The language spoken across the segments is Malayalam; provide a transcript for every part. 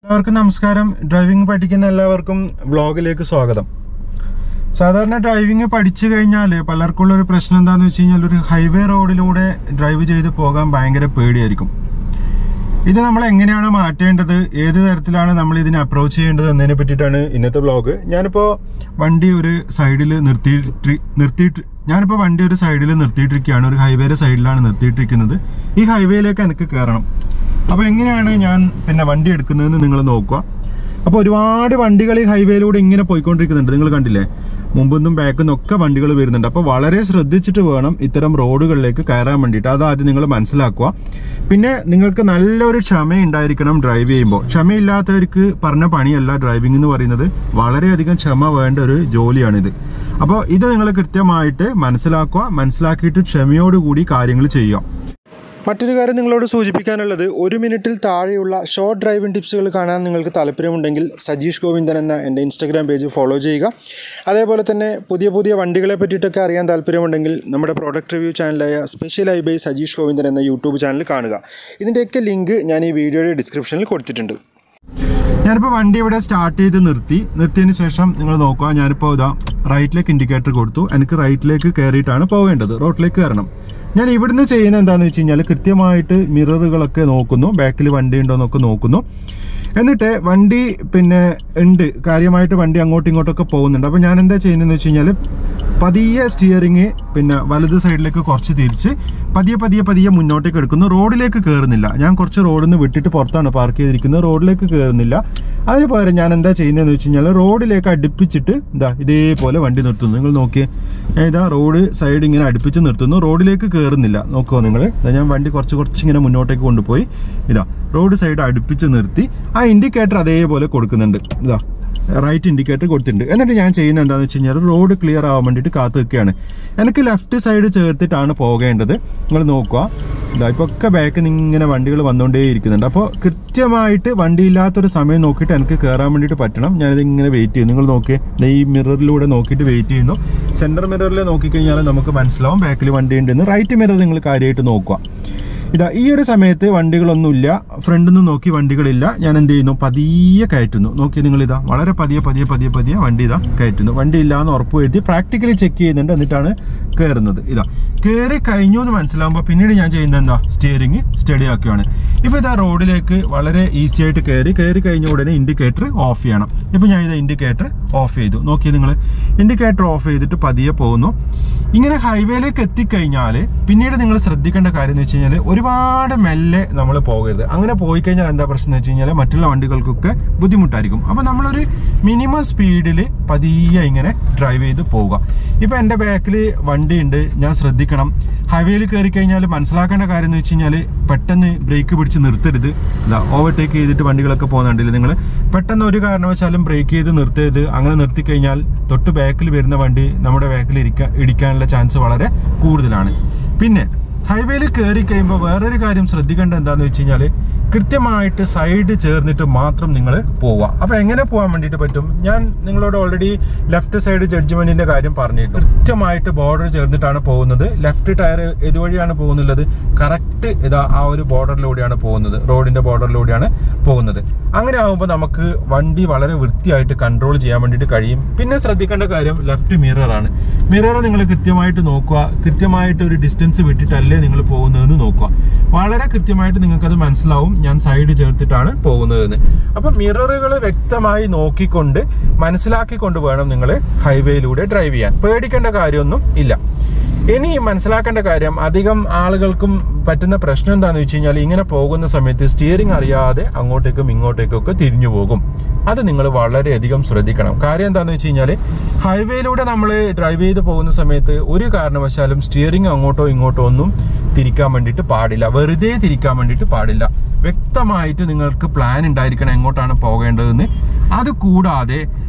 എല്ലാവർക്കും നമസ്കാരം ഡ്രൈവിംഗ് പഠിക്കുന്ന എല്ലാവർക്കും വ്ളോഗിലേക്ക് സ്വാഗതം സാധാരണ ഡ്രൈവിംഗ് പഠിച്ചു കഴിഞ്ഞാൽ പലർക്കുള്ള ഒരു പ്രശ്നം എന്താണെന്ന് വെച്ച് കഴിഞ്ഞാൽ ഒരു ഹൈവേ റോഡിലൂടെ ഡ്രൈവ് ചെയ്ത് പോകാൻ ഭയങ്കര പേടിയായിരിക്കും ഇത് നമ്മൾ എങ്ങനെയാണ് മാറ്റേണ്ടത് ഏത് തരത്തിലാണ് നമ്മൾ ഇതിനെ അപ്രോച്ച് ചെയ്യേണ്ടത് എന്നതിനെ പറ്റിയിട്ടാണ് ഇന്നത്തെ വ്ളോഗ് ഞാനിപ്പോൾ വണ്ടി ഒരു സൈഡിൽ നിർത്തിയിട്ട് നിർത്തിയിട്ട് ഞാനിപ്പോൾ വണ്ടി ഒരു സൈഡിൽ നിർത്തിയിട്ടിരിക്കുകയാണ് ഒരു ഹൈവേയുടെ സൈഡിലാണ് നിർത്തിയിട്ടിരിക്കുന്നത് ഈ ഹൈവേയിലേക്ക് എനിക്ക് കയറണം അപ്പോൾ എങ്ങനെയാണ് ഞാൻ പിന്നെ വണ്ടി എടുക്കുന്നതെന്ന് നിങ്ങൾ നോക്കുക അപ്പോൾ ഒരുപാട് വണ്ടികൾ ഈ ഹൈവേയിലൂടെ ഇങ്ങനെ പോയിക്കൊണ്ടിരിക്കുന്നുണ്ട് നിങ്ങൾ കണ്ടില്ലേ മുമ്പൊന്നും ബാക്കിൽ ഒക്കെ വണ്ടികൾ വരുന്നുണ്ട് അപ്പോൾ വളരെ ശ്രദ്ധിച്ചിട്ട് വേണം ഇത്തരം റോഡുകളിലേക്ക് കയറാൻ വേണ്ടിയിട്ട് അത് ആദ്യം നിങ്ങൾ മനസ്സിലാക്കുക പിന്നെ നിങ്ങൾക്ക് നല്ലൊരു ക്ഷമ ഉണ്ടായിരിക്കണം ഡ്രൈവ് ചെയ്യുമ്പോൾ ക്ഷമയില്ലാത്തവർക്ക് പറഞ്ഞ പണിയല്ല ഡ്രൈവിംഗ് എന്ന് പറയുന്നത് വളരെയധികം ക്ഷമ വേണ്ട ഒരു ജോലിയാണിത് അപ്പോൾ ഇത് നിങ്ങൾ കൃത്യമായിട്ട് മനസ്സിലാക്കുക മനസ്സിലാക്കിയിട്ട് ക്ഷമയോടുകൂടി കാര്യങ്ങൾ ചെയ്യുക മറ്റൊരു കാര്യം നിങ്ങളോട് സൂചിപ്പിക്കാനുള്ളത് ഒരു മിനിറ്റിൽ താഴെയുള്ള ഷോർട്ട് ഡ്രൈവിംഗ് ടിപ്സുകൾ കാണാൻ നിങ്ങൾക്ക് താല്പര്യമുണ്ടെങ്കിൽ സജീഷ് ഗോവിന്ദൻ എന്ന എൻ്റെ ഇൻസ്റ്റാഗ്രാം പേജ് ഫോളോ ചെയ്യുക അതേപോലെ തന്നെ പുതിയ പുതിയ വണ്ടികളെ പറ്റിയിട്ടൊക്കെ അറിയാൻ താല്പര്യമുണ്ടെങ്കിൽ നമ്മുടെ പ്രോഡക്റ്റ് റിവ്യൂ ചാനലായ special I buy Sajeesh Govindan എന്ന യൂട്യൂബ് ചാനൽ കാണുക ഇതിൻ്റെയൊക്കെ ലിങ്ക് ഞാൻ ഈ വീഡിയോയുടെ ഡിസ്ക്രിപ്ഷനിൽ കൊടുത്തിട്ടുണ്ട് ഞാനിപ്പോൾ വണ്ടി ഇവിടെ സ്റ്റാർട്ട് ചെയ്ത് നിർത്തി നിർത്തിയതിന് ശേഷം നിങ്ങൾ നോക്കുക ഞാനിപ്പോൾ ഇതാ റൈറ്റിലേക്ക് ഇൻഡിക്കേറ്റർ കൊടുത്തു എനിക്ക് റൈറ്റിലേക്ക് കയറിയിട്ടാണ് പോകേണ്ടത് റോഡിലേക്ക് കയറണം ഞാൻ ഇവിടുന്ന് ചെയ്യുന്നത് എന്താണെന്ന് വെച്ച് കഴിഞ്ഞാൽ കൃത്യമായിട്ട് മിററുകളൊക്കെ നോക്കുന്നു ബാക്കിൽ വണ്ടി ഉണ്ടോ എന്നൊക്കെ നോക്കുന്നു എന്നിട്ട് വണ്ടി പിന്നെ ഉണ്ട് കാര്യമായിട്ട് വണ്ടി അങ്ങോട്ടും ഇങ്ങോട്ടൊക്കെ പോകുന്നുണ്ട് അപ്പോൾ ഞാൻ എന്താ ചെയ്യുന്നതെന്ന് വെച്ച് കഴിഞ്ഞാൽ പതിയെ സ്റ്റിയറിങ് പിന്നെ വലത് സൈഡിലേക്ക് കുറച്ച് തിരിച്ച് പതിയെ പതിയെ പതിയെ മുന്നോട്ടേക്ക് എടുക്കുന്നു റോഡിലേക്ക് കയറുന്നില്ല ഞാൻ കുറച്ച് റോഡിൽ നിന്ന് വിട്ടിട്ട് പുറത്താണ് പാർക്ക് ചെയ്തിരിക്കുന്നത് റോഡിലേക്ക് കയറുന്നില്ല അതിന് പകരം ഞാൻ എന്താ ചെയ്യുന്നതെന്ന് വെച്ച് കഴിഞ്ഞാൽ റോഡിലേക്ക് അടുപ്പിച്ചിട്ട് ഇതാ ഇതേപോലെ വണ്ടി നിർത്തുന്നു നിങ്ങൾ നോക്കിയേ ഇതാ റോഡ് സൈഡ് ഇങ്ങനെ അടുപ്പിച്ച് നിർത്തുന്നു റോഡിലേക്ക് കയറുന്നില്ല നോക്കുമോ നിങ്ങൾ ഞാൻ വണ്ടി കുറച്ച് കുറച്ച് ഇങ്ങനെ മുന്നോട്ടേക്ക് കൊണ്ടുപോയി ഇതാ റോഡ് സൈഡ് അടുപ്പിച്ച് നിർത്തി ആ ഇൻഡിക്കേറ്റർ അതേപോലെ കൊടുക്കുന്നുണ്ട് ഇതാ റൈറ്റ് ഇൻഡിക്കേറ്റർ കൊടുത്തിട്ടുണ്ട് എന്നിട്ട് ഞാൻ ചെയ്യുന്നത് എന്താണെന്ന് വെച്ച് കഴിഞ്ഞാൽ റോഡ് ക്ലിയർ ആവാൻ വേണ്ടിയിട്ട് കാത്തു നിൽക്കുകയാണ് എനിക്ക് ലെഫ്റ്റ് സൈഡ് ചേർത്തിട്ടാണ് പോകേണ്ടത് നിങ്ങൾ നോക്കുക ഇതാ ഇപ്പോൾ ഒക്കെ ബാക്കിൽ നിന്ന് ഇങ്ങനെ വണ്ടികൾ വന്നുകൊണ്ടേ ഇരിക്കുന്നുണ്ട് അപ്പോൾ കൃത്യമായിട്ട് വണ്ടി ഇല്ലാത്തൊരു സമയം നോക്കിയിട്ട് എനിക്ക് കയറാൻ വേണ്ടിയിട്ട് പറ്റണം ഞാനിത് ഇങ്ങനെ വെയിറ്റ് ചെയ്യും നിങ്ങൾ നോക്കിയേ ദേ ഈ മിററിലൂടെ നോക്കിയിട്ട് വെയിറ്റ് ചെയ്യുന്നു സെൻറ്റർ മിററിൽ നോക്കിക്കഴിഞ്ഞാൽ നമുക്ക് മനസ്സിലാവും ബാക്കിൽ വണ്ടി ഉണ്ടെന്ന് റൈറ്റ് മിറർ നിങ്ങൾ കാര്യമായിട്ട് നോക്കുക ഇതാ ഈ ഒരു സമയത്ത് വണ്ടികളൊന്നുമില്ല ഫ്രണ്ടിൽ നിന്ന് നോക്കി വണ്ടികളില്ല ഞാൻ എന്ത് ചെയ്യുന്നു പതിയെ കയറ്റുന്നു നോക്കി നിങ്ങൾ ഇതാ വളരെ പതിയെ പതിയെ പതിയെ പതിയെ വണ്ടി ഇതാ കയറ്റുന്നു വണ്ടി ഇല്ല എന്ന് ഉറപ്പ് വരുത്തി പ്രാക്ടിക്കലി ചെക്ക് ചെയ്യുന്നുണ്ട് എന്നിട്ടാണ് കയറുന്നത് ഇതാ കയറി കഴിഞ്ഞു എന്ന് മനസ്സിലാകുമ്പോൾ പിന്നീട് ഞാൻ ചെയ്യുന്നത് എന്താ സ്റ്റിയറിംഗ് സ്റ്റഡി ആക്കുകയാണ് ഇപ്പോൾ ഇതാ റോഡിലേക്ക് വളരെ ഈസി ആയിട്ട് കയറി കയറി കഴിഞ്ഞ ഉടനെ ഇൻഡിക്കേറ്റർ ഓഫ് ചെയ്യണം ഇപ്പോൾ ഞാൻ ഇത് ഇൻഡിക്കേറ്റർ ഓഫ് ചെയ്തു നോക്കി നിങ്ങൾ ഇൻഡിക്കേറ്റർ ഓഫ് ചെയ്തിട്ട് പതിയെ പോകുന്നു ഇങ്ങനെ ഹൈവേയിലേക്ക് എത്തിക്കഴിഞ്ഞാൽ പിന്നീട് നിങ്ങൾ ശ്രദ്ധിക്കേണ്ട കാര്യം എന്ന് വെച്ച് കഴിഞ്ഞാൽ ഒരുപാട് മെല്ലെ നമ്മൾ പോകരുത് അങ്ങനെ പോയി കഴിഞ്ഞാൽ എന്താ പ്രശ്നം എന്ന് വെച്ച് കഴിഞ്ഞാൽ മറ്റുള്ള വണ്ടികൾക്കൊക്കെ ബുദ്ധിമുട്ടായിരിക്കും അപ്പോൾ നമ്മളൊരു മിനിമം സ്പീഡിൽ പതിയെ ഇങ്ങനെ ഡ്രൈവ് ചെയ്ത് പോവുക ഇപ്പോൾ എൻ്റെ ബാക്കിൽ വണ്ടിയുണ്ട് ഞാൻ ശ്രദ്ധിക്കണം ഹൈവേയിൽ കയറി കഴിഞ്ഞാൽ മനസ്സിലാക്കേണ്ട കാര്യം എന്ന് വെച്ച് കഴിഞ്ഞാൽ പെട്ടെന്ന് ബ്രേക്ക് പിടിച്ച് നിർത്തരുത് ഇതാ ഓവർടേക്ക് ചെയ്തിട്ട് വണ്ടികളൊക്കെ പോകുന്നുണ്ടല്ലേ നിങ്ങൾ പെട്ടെന്ന് ഒരു കാരണവശാലും ബ്രേക്ക് ചെയ്ത് നിർത്തരുത് അങ്ങനെ നിർത്തി കഴിഞ്ഞാൽ തൊട്ട് ബാക്കിൽ വരുന്ന വണ്ടി നമ്മുടെ ബാക്കിൽ ഇരിക്കാൻ ഇടിക്കാനുള്ള ചാൻസ് വളരെ കൂടുതലാണ് പിന്നെ ഹൈവേയിൽ കയറി കഴിയുമ്പോൾ വേറൊരു കാര്യം ശ്രദ്ധിക്കേണ്ട എന്താന്ന് വെച്ച് കഴിഞ്ഞാൽ കൃത്യമായിട്ട് സൈഡ് ചേർന്നിട്ട് മാത്രം നിങ്ങൾ പോവുക അപ്പോൾ എങ്ങനെ പോകാൻ വേണ്ടിയിട്ട് പറ്റും ഞാൻ നിങ്ങളോട് ഓൾറെഡി ലെഫ്റ്റ് സൈഡ് ജഡ്ജ്മെന്റിന്റെ കാര്യം പറഞ്ഞിരുന്നു കൃത്യമായിട്ട് ബോർഡർ ചേർന്നിട്ടാണ് പോകുന്നത് ലെഫ്റ്റ് ടയർ ഇതുവഴിയാണ് പോകുന്നുള്ളത് കറക്റ്റ് ഇതാ ആ ഒരു ബോർഡറിലൂടെയാണ് പോകുന്നത് റോഡിന്റെ ബോർഡറിലൂടെയാണ് പോകുന്നത് അങ്ങനെ ആകുമ്പോൾ നമുക്ക് വണ്ടി വളരെ വൃത്തിയായിട്ട് കൺട്രോൾ ചെയ്യാൻ വേണ്ടിയിട്ട് കഴിയും പിന്നെ ശ്രദ്ധിക്കേണ്ട കാര്യം ലെഫ്റ്റ് മിറർ ആണ് മിറർ നിങ്ങൾ കൃത്യമായിട്ട് നോക്കുക കൃത്യമായിട്ട് ഒരു ഡിസ്റ്റൻസ് വിട്ടിട്ടല്ലേ നിങ്ങൾ പോകുന്നതെന്ന് നോക്കുക വളരെ കൃത്യമായിട്ട് നിങ്ങൾക്കത് മനസ്സിലാവും ഞാൻ സൈഡ് ചേർത്തിട്ടാണ് പോകുന്നതെന്ന് അപ്പം മിററുകൾ വ്യക്തമായി നോക്കിക്കൊണ്ട് മനസ്സിലാക്കിക്കൊണ്ട് വേണം നിങ്ങൾ ഹൈവേയിലൂടെ ഡ്രൈവ് ചെയ്യാൻ പേടിക്കേണ്ട കാര്യമൊന്നും ഇല്ല ഇനി മനസ്സിലാക്കേണ്ട കാര്യം അധികം ആളുകൾക്കും പറ്റുന്ന പ്രശ്നം എന്താണെന്ന് വെച്ച് കഴിഞ്ഞാൽ ഇങ്ങനെ പോകുന്ന സമയത്ത് സ്റ്റിയറിംഗ് അറിയാതെ അങ്ങോട്ടേക്കും ഇങ്ങോട്ടേക്കും ഒക്കെ തിരിഞ്ഞു പോകും അത് നിങ്ങൾ വളരെയധികം ശ്രദ്ധിക്കണം കാര്യം എന്താണെന്ന് വെച്ച് കഴിഞ്ഞാൽ ഹൈവേയിലൂടെ നമ്മൾ ഡ്രൈവ് ചെയ്ത് പോകുന്ന സമയത്ത് ഒരു കാരണവശാലും സ്റ്റിയറിംഗ് അങ്ങോട്ടോ ഇങ്ങോട്ടോ ഒന്നും തിരിക്കാൻ വേണ്ടിയിട്ട് പാടില്ല വെറുതെ തിരിക്കാൻ വേണ്ടിയിട്ട് പാടില്ല വ്യക്തമായിട്ട് നിങ്ങൾക്ക് പ്ലാൻ ഉണ്ടായിരിക്കണം എങ്ങോട്ടാണ് പോകേണ്ടതെന്ന് അത് കൂടാതെ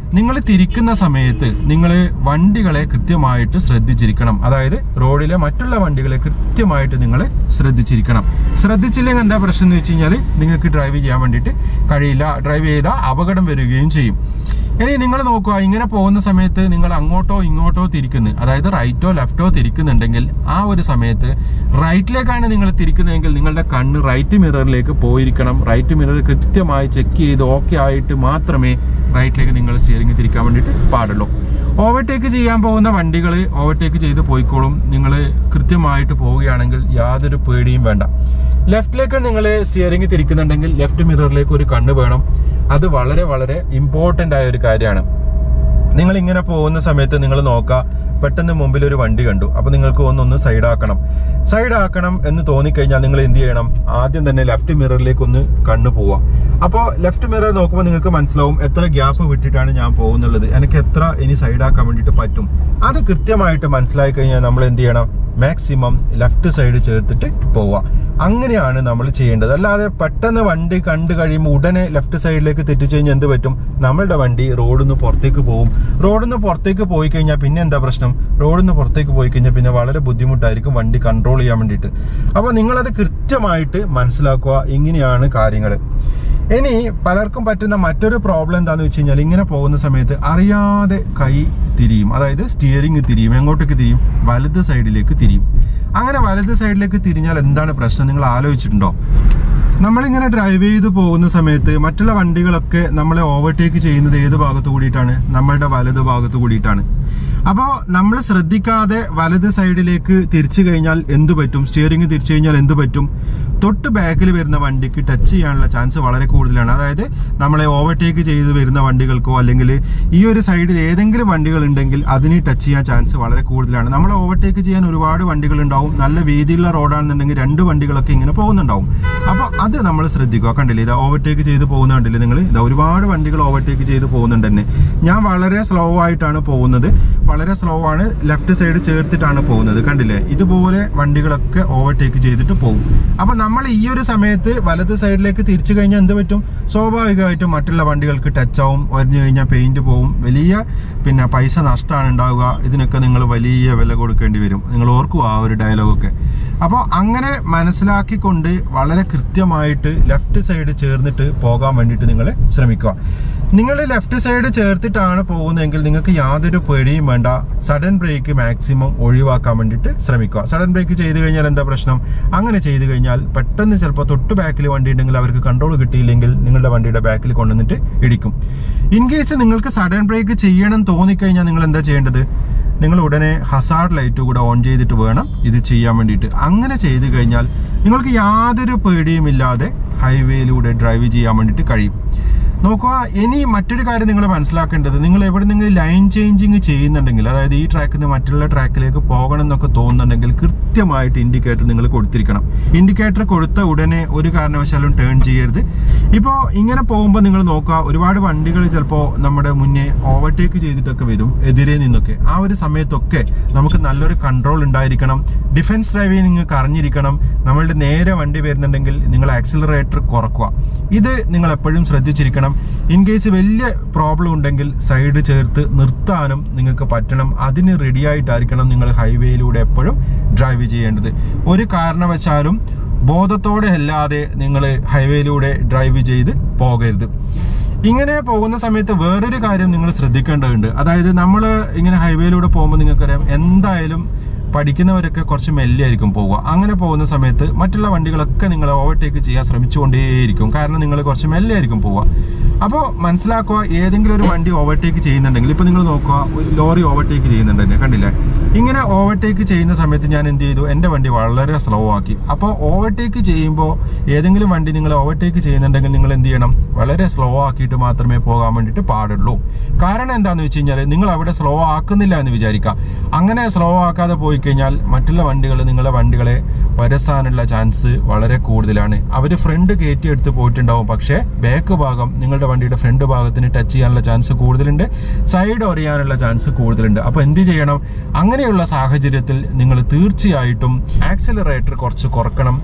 നിങ്ങൾ തിരിക്കുന്ന സമയത്ത് നിങ്ങൾ വണ്ടികളെ കൃത്യമായിട്ട് ശ്രദ്ധിച്ചിരിക്കണം അതായത് റോഡിലെ മറ്റുള്ള വണ്ടികളെ കൃത്യമായിട്ട് നിങ്ങൾ ശ്രദ്ധിച്ചിരിക്കണം ശ്രദ്ധിച്ചില്ലെങ്കിൽ എന്താ പ്രശ്നം എന്ന് വെച്ച് കഴിഞ്ഞാൽ നിങ്ങൾക്ക് ഡ്രൈവ് ചെയ്യാൻ വേണ്ടിയിട്ട് കഴിയില്ല ഡ്രൈവ് ചെയ്താൽ അപകടം വരികയും ചെയ്യും ഇനി നിങ്ങൾ നോക്കുക ഇങ്ങനെ പോകുന്ന സമയത്ത് നിങ്ങൾ അങ്ങോട്ടോ ഇങ്ങോട്ടോ തിരിക്കുന്നു അതായത് റൈറ്റോ ലെഫ്റ്റോ തിരിക്കുന്നുണ്ടെങ്കിൽ ആ ഒരു സമയത്ത് റൈറ്റിലേക്കാണ് നിങ്ങൾ തിരിക്കുന്നതെങ്കിൽ നിങ്ങളുടെ കണ്ണ് റൈറ്റ് മിററിലേക്ക് പോയിരിക്കണം റൈറ്റ് മിറർ കൃത്യമായി ചെക്ക് ചെയ്ത് ഓക്കെ ആയിട്ട് മാത്രമേ റൈറ്റിലേക്ക് നിങ്ങൾ സ്റ്റിയറിംഗ് തിരിക്കാൻ വേണ്ടിയിട്ട് പാടുള്ളൂ ഓവർടേക്ക് ചെയ്യാൻ പോകുന്ന വണ്ടികൾ ഓവർടേക്ക് ചെയ്ത് പോയിക്കോളും നിങ്ങൾ കൃത്യമായിട്ട് പോവുകയാണെങ്കിൽ യാതൊരു പേടിയും വേണ്ട ലെഫ്റ്റിലേക്ക് നിങ്ങൾ സ്റ്റിയറിംഗ് തിരിക്കുന്നുണ്ടെങ്കിൽ ലെഫ്റ്റ് മിററിലേക്ക് ഒരു കണ്ണ് വേണം അത് വളരെ വളരെ ഇമ്പോർട്ടൻ്റ് ആയ ഒരു കാര്യമാണ് നിങ്ങൾ ഇങ്ങനെ പോകുന്ന സമയത്ത് നിങ്ങൾ നോക്കുക പെട്ടെന്ന് മുമ്പിൽ ഒരു വണ്ടി കണ്ടു അപ്പൊ നിങ്ങൾക്ക് ഒന്നൊന്ന് സൈഡ് ആക്കണം സൈഡ് ആക്കണം എന്ന് തോന്നിക്കഴിഞ്ഞാൽ നിങ്ങൾ എന്ത് ചെയ്യണം ആദ്യം തന്നെ ലെഫ്റ്റ് മിററിലേക്ക് ഒന്ന് കണ്ണു പോവാം അപ്പോൾ ലെഫ്റ്റ് മിറർ നോക്കുമ്പോൾ നിങ്ങൾക്ക് മനസ്സിലാവും എത്ര ഗ്യാപ്പ് വിട്ടിട്ടാണ് ഞാൻ പോകുന്നുള്ളത് എനിക്ക് എത്ര ഇനി സൈഡ് ആക്കാൻ വേണ്ടിയിട്ട് പറ്റും അത് കൃത്യമായിട്ട് മനസ്സിലായി കഴിഞ്ഞാൽ നമ്മൾ എന്ത് ചെയ്യണം മാക്സിമം ലെഫ്റ്റ് സൈഡ് ചേർത്തിട്ട് പോവുക അങ്ങനെയാണ് നമ്മൾ ചെയ്യേണ്ടത് അല്ലാതെ പെട്ടെന്ന് വണ്ടി കണ്ടു കഴിയുമ്പോൾ ഉടനെ ലെഫ്റ്റ് സൈഡിലേക്ക് തെറ്റിച്ച് കഴിഞ്ഞാൽ എന്ത് പറ്റും നമ്മളുടെ വണ്ടി റോഡിൽ നിന്ന് പുറത്തേക്ക് പോകും റോഡിൽ നിന്ന് പുറത്തേക്ക് പോയി കഴിഞ്ഞാൽ പിന്നെ എന്താ പ്രശ്നം റോഡിൽ നിന്ന് പുറത്തേക്ക് പോയി കഴിഞ്ഞാൽ പിന്നെ വളരെ ബുദ്ധിമുട്ടായിരിക്കും വണ്ടി കൺട്രോൾ ചെയ്യാൻ വേണ്ടിയിട്ട് അപ്പോൾ നിങ്ങളത് കൃത്യമായിട്ട് മനസ്സിലാക്കുക ഇങ്ങനെയാണ് കാര്യങ്ങൾ ഇനി പലർക്കും പറ്റുന്ന മറ്റൊരു പ്രോബ്ലം എന്താന്ന് വെച്ച് കഴിഞ്ഞാൽ ഇങ്ങനെ പോകുന്ന സമയത്ത് അറിയാതെ കൈ തിരിയും അതായത് സ്റ്റിയറിംഗ് തിരിയും എങ്ങോട്ടേക്ക് തിരിയും വലത് സൈഡിലേക്ക് തിരിയും അങ്ങനെ വലത് സൈഡിലേക്ക് തിരിഞ്ഞാൽ എന്താണ് പ്രശ്നം നിങ്ങൾ ആലോചിച്ചിട്ടുണ്ടോ നമ്മളിങ്ങനെ ഡ്രൈവ് ചെയ്ത് പോകുന്ന സമയത്ത് മറ്റുള്ള വണ്ടികളൊക്കെ നമ്മളെ ഓവർടേക്ക് ചെയ്യുന്നത് ഏത് ഭാഗത്ത് കൂടിയിട്ടാണ് നമ്മളുടെ വലത് ഭാഗത്ത് കൂടിയിട്ടാണ് അപ്പോൾ നമ്മൾ ശ്രദ്ധിക്കാതെ വലത് സൈഡിലേക്ക് തിരിച്ചു കഴിഞ്ഞാൽ എന്തു പറ്റും സ്റ്റിയറിംഗ് തിരിച്ചു കഴിഞ്ഞാൽ എന്തു പറ്റും തൊട്ട് ബാക്കിൽ വരുന്ന വണ്ടിക്ക് ടച്ച് ചെയ്യാനുള്ള ചാൻസ് വളരെ കൂടുതലാണ് അതായത് നമ്മളെ ഓവർടേക്ക് ചെയ്ത് വരുന്ന വണ്ടികൾക്കോ അല്ലെങ്കിൽ ഈ ഒരു സൈഡിൽ ഏതെങ്കിലും വണ്ടികൾ ഉണ്ടെങ്കിൽ അതിന് ടച്ച് ചെയ്യാൻ ചാൻസ് വളരെ കൂടുതലാണ് നമ്മളെ ഓവർടേക്ക് ചെയ്യാൻ ഒരുപാട് വണ്ടികൾ ഉണ്ടാവും നല്ല വീതിയുള്ള റോഡാണെന്നുണ്ടെങ്കിൽ രണ്ട് വണ്ടികളൊക്കെ ഇങ്ങനെ പോകുന്നുണ്ടാവും അപ്പോൾ അത് നമ്മൾ ശ്രദ്ധിക്കുക കണ്ടില്ലേ ഇത് ഓവർടേക്ക് ചെയ്ത് പോകുന്ന കണ്ടില്ലേ നിങ്ങൾ ഇതാ ഒരുപാട് വണ്ടികൾ ഓവർടേക്ക് ചെയ്ത് പോകുന്നുണ്ട് തന്നെ ഞാൻ വളരെ സ്ലോ ആയിട്ടാണ് പോകുന്നത് വളരെ സ്ലോ ആണ് ലെഫ്റ്റ് സൈഡ് ചേർത്തിട്ടാണ് പോകുന്നത് കണ്ടില്ലേ ഇതുപോലെ വണ്ടികളൊക്കെ ഓവർടേക്ക് ചെയ്തിട്ട് പോകും അപ്പൊ നമ്മൾ ഈ ഒരു സമയത്ത് വലത് സൈഡിലേക്ക് തിരിച്ചു കഴിഞ്ഞാൽ എന്ത് പറ്റും സ്വാഭാവികമായിട്ടും മറ്റുള്ള വണ്ടികൾക്ക് ടച്ച് ആവും ഒരഞ്ഞു കഴിഞ്ഞാൽ പെയിന്റ് പോവും വലിയ പിന്നെ പൈസ നഷ്ടമാണ് ഉണ്ടാവുക ഇതിനൊക്കെ നിങ്ങൾ വലിയ വില കൊടുക്കേണ്ടി വരും നിങ്ങൾ ഓർക്കുക ആ ഒരു ഡയലോഗൊക്കെ അപ്പോൾ അങ്ങനെ മനസ്സിലാക്കിക്കൊണ്ട് വളരെ കൃത്യമായിട്ട് ലെഫ്റ്റ് സൈഡ് ചേർന്നിട്ട് പോകാൻ വേണ്ടിയിട്ട് നിങ്ങൾ ശ്രമിക്കുക നിങ്ങൾ ലെഫ്റ്റ് സൈഡ് ചേർത്തിട്ടാണ് പോകുന്നതെങ്കിൽ നിങ്ങൾക്ക് യാതൊരു പേടിയും വേണ്ട സഡൻ ബ്രേക്ക് മാക്സിമം ഒഴിവാക്കാൻ വേണ്ടിയിട്ട് ശ്രമിക്കുക സഡൻ ബ്രേക്ക് ചെയ്ത് കഴിഞ്ഞാൽ എന്താ പ്രശ്നം അങ്ങനെ ചെയ്ത് കഴിഞ്ഞാൽ പെട്ടെന്ന് ചിലപ്പോൾ തൊട്ട് ബാക്കിൽ വണ്ടി ഉണ്ടെങ്കിൽ അവർക്ക് കൺട്രോൾ കിട്ടിയില്ലെങ്കിൽ നിങ്ങളുടെ വണ്ടിയുടെ ബാക്കിൽ കൊണ്ടുവന്നിട്ട് ഇടിക്കും ഇൻ കേസ് നിങ്ങൾക്ക് സഡൻ ബ്രേക്ക് ചെയ്യണം തോന്നിക്കഴിഞ്ഞാൽ നിങ്ങൾ എന്താ ചെയ്യേണ്ടത് നിങ്ങൾ ഉടനെ ഹസാർഡ് ലൈറ്റ് കൂടെ ഓൺ ചെയ്തിട്ട് വേണം ഇത് ചെയ്യാൻ വേണ്ടിയിട്ട് അങ്ങനെ ചെയ്ത് കഴിഞ്ഞാൽ നിങ്ങൾക്ക് യാതൊരു പേടിയുമില്ലാതെ ഹൈവേയിലൂടെ ഡ്രൈവ് ചെയ്യാൻ വേണ്ടിയിട്ട് കഴിയും നോക്കുക ഇനി മറ്റൊരു കാര്യം നിങ്ങൾ മനസ്സിലാക്കേണ്ടത് നിങ്ങൾ എവിടെ നിങ്ങൾ ലൈൻ ചേഞ്ചിങ് ചെയ്യുന്നുണ്ടെങ്കിൽ അതായത് ഈ ട്രാക്കിൽ നിന്ന് മറ്റുള്ള ട്രാക്കിലേക്ക് പോകണം എന്നൊക്കെ തോന്നുന്നുണ്ടെങ്കിൽ കൃത്യമായിട്ട് ഇൻഡിക്കേറ്റർ നിങ്ങൾ കൊടുത്തിരിക്കണം ഇൻഡിക്കേറ്റർ കൊടുത്ത ഉടനെ ഒരു കാരണവശാലും ടേൺ ചെയ്യരുത് ഇപ്പോൾ ഇങ്ങനെ പോകുമ്പോൾ നിങ്ങൾ നോക്കുക ഒരുപാട് വണ്ടികൾ ചിലപ്പോൾ നമ്മുടെ മുന്നേ ഓവർടേക്ക് ചെയ്തിട്ടൊക്കെ വരും എതിരെ നിന്നൊക്കെ ആ ഒരു സമയത്തൊക്കെ നമുക്ക് നല്ലൊരു കൺട്രോൾ ഉണ്ടായിരിക്കണം ഡിഫൻസ് ഡ്രൈവിംഗ് നിങ്ങൾക്ക് അറിഞ്ഞിരിക്കണം നമ്മളുടെ നേരെ വണ്ടി വരുന്നുണ്ടെങ്കിൽ നിങ്ങൾ ആക്സിലറേറ്റർ കുറക്കുക ഇത് നിങ്ങൾ എപ്പോഴും ശ്രദ്ധിച്ചിരിക്കണം ഇൻ കേസ് വലിയ പ്രോബ്ലം ഉണ്ടെങ്കിൽ സൈഡ് ചേർത്ത് നിർത്താനും നിങ്ങൾക്ക് പറ്റണം അതിന് റെഡി ആയിട്ടായിരിക്കണം നിങ്ങൾ ഹൈവേയിലൂടെ എപ്പോഴും ഡ്രൈവ് ചെയ്യേണ്ടത് ഒരു കാരണവശാലും ബോധത്തോടെ അല്ലാതെ നിങ്ങൾ ഹൈവേയിലൂടെ ഡ്രൈവ് ചെയ്ത് പോകരുത് ഇങ്ങനെ പോകുന്ന സമയത്ത് വേറൊരു കാര്യം നിങ്ങൾ ശ്രദ്ധിക്കേണ്ടതുണ്ട് അതായത് നമ്മൾ ഇങ്ങനെ ഹൈവേയിലൂടെ പോകുമ്പോൾ നിങ്ങൾക്കറിയാം എന്തായാലും പഠിക്കുന്നവരൊക്കെ കുറച്ച് മെല്ലെ ആയിരിക്കും പോവുക അങ്ങനെ പോകുന്ന സമയത്ത് മറ്റുള്ള വണ്ടികളൊക്കെ നിങ്ങൾ ഓവർടേക്ക് ചെയ്യാൻ ശ്രമിച്ചുകൊണ്ടേയിരിക്കും കാരണം നിങ്ങൾ കുറച്ച് മെല്ലെ ആയിരിക്കും പോവുക അപ്പോൾ മനസ്സിലാക്കുക ഏതെങ്കിലും ഒരു വണ്ടി ഓവർടേക്ക് ചെയ്യുന്നുണ്ടെങ്കിൽ ഇപ്പോൾ നിങ്ങൾ നോക്കുക ഒരു ലോറി ഓവർടേക്ക് ചെയ്യുന്നുണ്ട് തന്നെ കണ്ടില്ലേ ഇങ്ങനെ ഓവർടേക്ക് ചെയ്യുന്ന സമയത്ത് ഞാൻ എന്ത് ചെയ്തു എൻ്റെ വണ്ടി വളരെ സ്ലോ ആക്കി അപ്പോൾ ഓവർടേക്ക് ചെയ്യുമ്പോൾ ഏതെങ്കിലും വണ്ടി നിങ്ങൾ ഓവർടേക്ക് ചെയ്യുന്നുണ്ടെങ്കിൽ നിങ്ങൾ എന്ത് ചെയ്യണം വളരെ സ്ലോ ആക്കിയിട്ട് മാത്രമേ പോകാൻ വേണ്ടിയിട്ട് പാടുള്ളൂ കാരണം എന്താണെന്ന് വെച്ച് കഴിഞ്ഞാൽ നിങ്ങൾ അവിടെ സ്ലോ ആക്കുന്നില്ല എന്ന് വിചാരിക്കുക അങ്ങനെ സ്ലോ ആക്കാതെ പോയി കഴിഞ്ഞാൽ മറ്റുള്ള വണ്ടികൾ നിങ്ങളുടെ വണ്ടികളെ വരസാനുള്ള ചാൻസ് വളരെ കൂടുതലാണ് അവർ ഫ്രണ്ട് കയറ്റി എടുത്ത് പോയിട്ടുണ്ടാവും പക്ഷേ ബാക്ക് ഭാഗം നിങ്ങളുടെ വണ്ടിയുടെ ഫ്രണ്ട് ഭാഗത്തിന് ടച്ച് ചെയ്യാനുള്ള ചാൻസ് കൂടുതലുണ്ട് സൈഡ് ഒറിയാനുള്ള ചാൻസ് കൂടുതലുണ്ട് അപ്പോൾ എന്ത് ചെയ്യണം അങ്ങനെയുള്ള സാഹചര്യത്തിൽ നിങ്ങൾ തീർച്ചയായിട്ടും ആക്സിലറേറ്റർ കുറച്ച് കുറക്കണം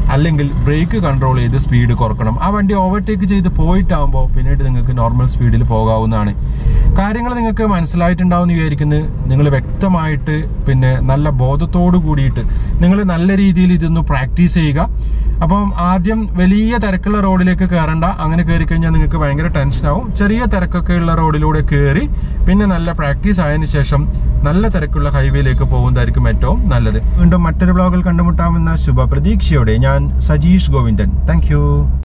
അല്ലെങ്കിൽ ബ്രേക്ക് കൺട്രോൾ ചെയ്ത് സ്പീഡ് കുറക്കണം ആ വണ്ടി ഓവർടേക്ക് ചെയ്ത് പോയിട്ടാകുമ്പോൾ പിന്നീട് നിങ്ങൾക്ക് നോർമൽ സ്പീഡിൽ പോകാവുന്നതാണ് കാര്യങ്ങൾ നിങ്ങൾക്ക് മനസ്സിലായിട്ടുണ്ടാവും എന്ന് വിചാരിക്കുന്നത് നിങ്ങൾ വ്യക്തമായിട്ട് പിന്നെ നല്ല ബോധത്തോടു കൂടിയിട്ട് നിങ്ങൾ നല്ല രീതിയിൽ ഇതൊന്ന് പ്രാക്ടീസ് ചെയ്യുക അപ്പം ആദ്യം വലിയ തിരക്കുള്ള റോഡിലേക്ക് കയറണ്ട അങ്ങനെ കയറി കഴിഞ്ഞാൽ നിങ്ങൾക്ക് ഭയങ്കര ടെൻഷനാവും ചെറിയ തിരക്കൊക്കെ ഉള്ള റോഡിലൂടെ കയറി പിന്നെ നല്ല പ്രാക്ടീസ് ആയതിനു ശേഷം നല്ല തിരക്കുള്ള ഹൈവേയിലേക്ക് പോകുന്നതായിരിക്കും ഏറ്റവും നല്ലത് വീണ്ടും മറ്റൊരു ബ്ലോഗിൽ കണ്ടുമുട്ടാമെന്ന ശുഭ പ്രതീക്ഷയോടെ ഞാൻ സജീഷ് ഗോവിന്ദൻ താങ്ക്